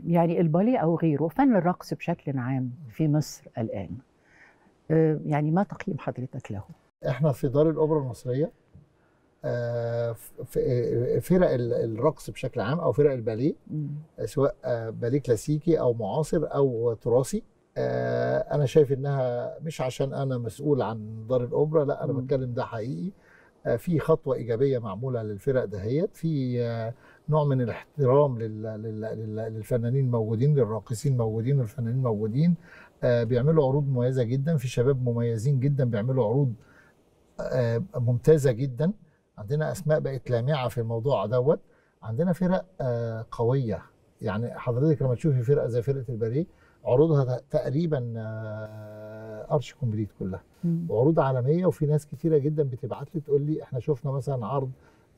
يعني الباليه او غيره فن الرقص بشكل عام في مصر الان آه، يعني ما تقييم حضرتك له احنا في دار الاوبرا المصريه آه، ف- آه، فرق ال- الرقص بشكل عام او فرق الباليه مم. سواء آه، باليه كلاسيكي او معاصر او تراثي آه، انا شايف انها مش عشان انا مسؤول عن دار الاوبرا لا انا مم. بتكلم ده حقيقي آه، في خطوه ايجابيه معموله للفرق دهيت في آه، نوع من الاحترام لل- لل- لل- للفنانين الموجودين للراقصين الموجودين والفنانين الموجودين آه، بيعملوا عروض مميزه جدا في شباب مميزين جدا بيعملوا عروض آه، ممتازه جدا عندنا اسماء بقت لامعه في الموضوع دوت عندنا فرق آه، قويه يعني حضرتك لما تشوفي فرقه زي فرقه الباليه عروضها تقريبا آه، ارش كومبليت كلها مم. وعروض عالميه وفي ناس كتيره جدا بتبعت لي تقول لي احنا شفنا مثلا عرض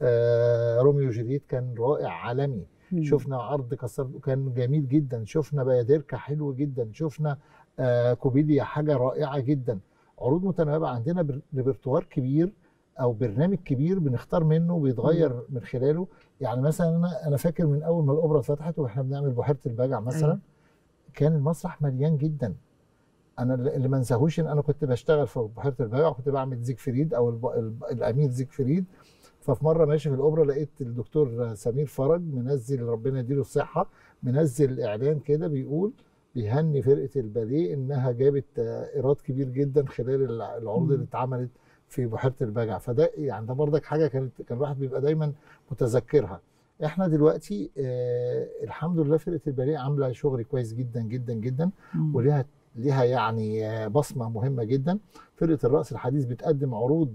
آه، روميو وجولييت كان رائع عالمي مم. شفنا عرض كسر كان جميل جدا شفنا بياديركا حلو جدا شفنا آه كوبيديا حاجه رائعه جدا عروض متنوعه عندنا بر- ريpertoire كبير او برنامج كبير بنختار منه وبيتغير من خلاله يعني مثلا انا انا فاكر من اول ما الاوبرا اتفتحت واحنا بنعمل بحيره البجع مثلا أيوة. كان المسرح مليان جدا انا اللي اللي ما انساهوش ان انا كنت بشتغل في بحيره البجع وكنت بعمل زيجفريد او الب... الب... الامير زيجفريد ففي مره ماشي في الاوبرا لقيت الدكتور سمير فرج منزل ربنا يديله الصحه منزل اعلان كده بيقول بيهني فرقه الباليه انها جابت آه، ايراد كبير جدا خلال الع- العروض مم. اللي اتعملت في بحيره البجع فده يعني ده برضك حاجه كانت كان الواحد بيبقى دايما متذكرها احنا دلوقتي آه الحمد لله فرقه الباليه عامله شغل كويس جدا جدا جدا مم. وليها ليها يعني آه، بصمه مهمه جدا فرقه الرقص الحديث بتقدم عروض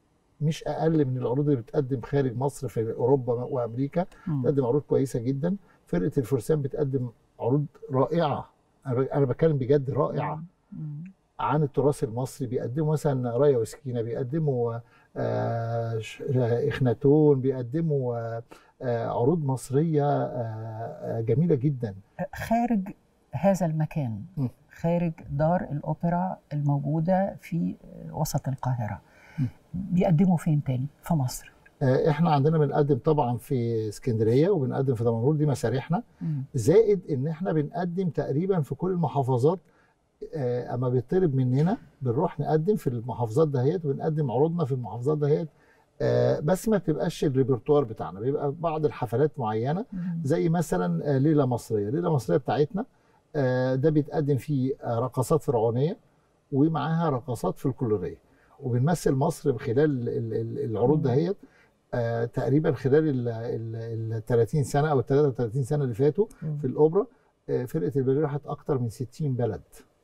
مش اقل من العروض اللي بتقدم خارج مصر في اوروبا وامريكا مم. بتقدم عروض كويسه جدا فرقه الفرسان بتقدم عروض رائعه انا ب- أنا بتكلم بجد رائعه مم. عن التراث المصري بيقدموا مثلا رايه وسكينه بيقدموا آه، ش- اخناتون بيقدموا آه، آه، عروض مصريه آه، آه، جميله جدا خارج هذا المكان م. خارج دار الأوبرا الموجودة في وسط القاهرة م. بيقدموا فين تاني في مصر آه، احنا عندنا بنقدم طبعا في اسكندريه وبنقدم في دمنهور دي مسارحنا مم. زائد ان احنا بنقدم تقريبا في كل المحافظات آه، اما بيطلب مننا بنروح نقدم في المحافظات دهيت وبنقدم عروضنا في المحافظات دهيت آه، بس ما بتبقاش الريpertoire بتاعنا بيبقى بعض الحفلات معينه مم. زي مثلا آه، ليله مصريه ليله مصريه بتاعتنا آه، ده بيتقدم فيه آه، رقصات فرعونيه ومعاها رقصات فلكلوريه وبنمثل مصر خلال ال- ال- العروض مم. دهيت آه، تقريبا خلال ال- ال ال 30 سنه او ال 33 سنه اللي فاتوا مم. في الاوبرا آه، فرقه الباليه راحت اكتر من 60 بلد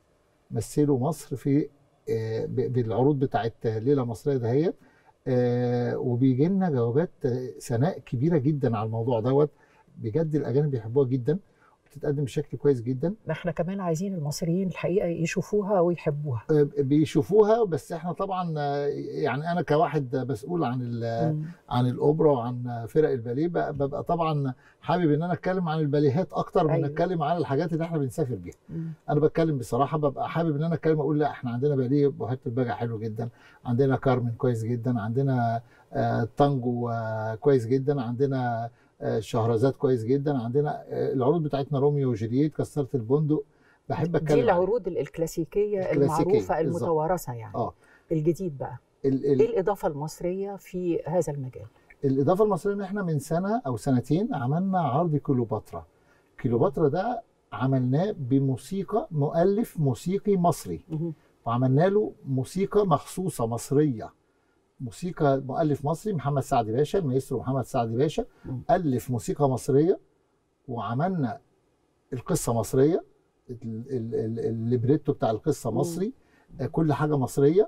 مثلوا مصر في آه، ب- بالعروض بتاعت ليله مصريه دهيت آه، وبيجي لنا جوابات آه، ثناء كبيره جدا على الموضوع دوت بجد الاجانب بيحبوها جدا بتتقدم بشكل كويس جدا ما احنا كمان عايزين المصريين الحقيقة يشوفوها ويحبوها آه، بيشوفوها بس احنا طبعا آه، يعني انا كواحد مسؤول عن ال- مم. عن الاوبرا وعن فرق الباليه بقى- ببقى طبعا حابب ان انا اتكلم عن الباليهات اكتر من أيوة. اتكلم عن الحاجات اللي احنا بنسافر بيها مم. انا بتكلم بصراحه ببقى حابب ان انا اتكلم اقول لا احنا عندنا باليه بحيره البجع حلو جدا عندنا كارمن كويس جدا عندنا آه تانجو آه كويس جدا عندنا آه شهرزاد كويس جدا عندنا آه العروض بتاعتنا روميو وجولييت كسرة البندق بحب اتكلم دي عليها. العروض الكلاسيكية, الكلاسيكية، المعروفة بالظبط. المتوارثة يعني اه الجديد بقى ال ايه ال الإضافة المصرية في هذا المجال الاضافه المصريه ان احنا من سنه او سنتين عملنا عرض كليوباترا كليوباترا ده عملناه بموسيقى مؤلف موسيقي مصري مم. وعملنا له موسيقى مخصوصة مصرية موسيقى مؤلف مصري محمد سعد باشا المايسترو محمد سعد باشا مم. ألف موسيقى مصرية وعملنا القصة مصرية ال- ال- ال- الليبريتو بتاع القصة مم. مصري آه، كل حاجة مصرية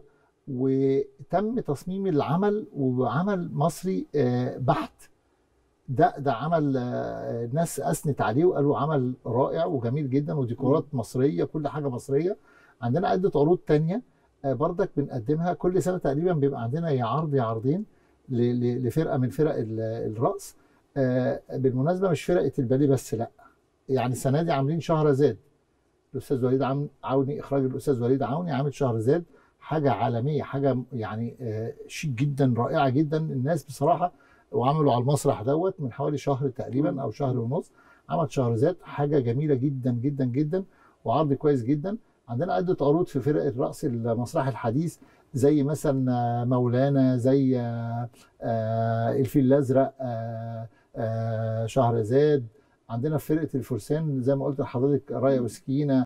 وتم تصميم العمل وعمل مصري آه، بحت ده ده عمل آه، ناس اثنت عليه وقالوا عمل رائع وجميل جدا وديكورات مصريه كل حاجه مصريه عندنا عده عروض تانية آه، بردك بنقدمها كل سنه تقريبا بيبقى عندنا يا عرض يا عرضين ل- ل- لفرقه من فرق ال- الرقص آه، بالمناسبه مش فرقه الباليه بس لا يعني السنه دي عاملين شهرزاد الاستاذ وليد عم- عوني اخراج الاستاذ وليد عوني عامل شهرزاد حاجه عالميه حاجه يعني آه، شيك جدا رائعه جدا الناس بصراحه وعملوا على المسرح دوت من حوالي شهر مم. تقريبا او شهر ونص عمل شهرزاد حاجه جميله جدا جدا جدا وعرض كويس جدا عندنا عده عروض في فرقه الرقص المسرحي الحديث زي مثلا آه، مولانا زي آه، آه، الفيل الازرق آه، آه، شهرزاد عندنا في فرقه الفرسان زي ما قلت لحضرتك رايه وسكينه